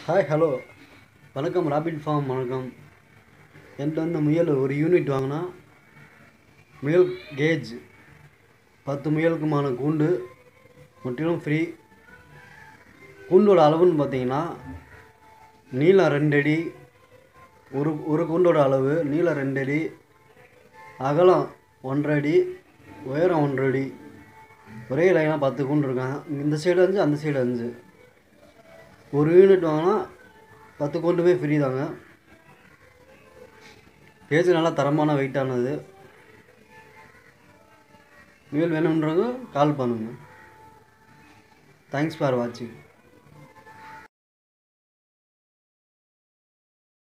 hi hello வணக்கம் rabbit farm வணக்கம் என்கிட்ட வந்து முயல் ஒரு யூனிட் வாங்கினா முயல் கேஜ் பத்து முயலுக்குமான கூண்டு முற்றிலும் ஃப்ரீ கூண்டோட அளவுன்னு பார்த்தீங்கன்னா நீளம் ரெண்டு அடி ஒரு ஒரு கூண்டோட அளவு நீளம் ரெண்டு அடி அகலம் ஒன்றரை அடி உயரம் ஒன்றரை அடி ஒரே லைனாக பத்து கூண்டு இருக்கான் இந்த சைடு அஞ்சு அந்த சைடு அஞ்சு ஒரு யூனிட் வாங்கினா பத்து கூண்டுமே ஃப்ரீ தாங்க பேஜ் நல்லா தரமான வெயிட்டானது முயல் வேணுன்றவங்க கால் பண்ணுங்கள் தேங்க்ஸ் ஃபார் வாட்சிங்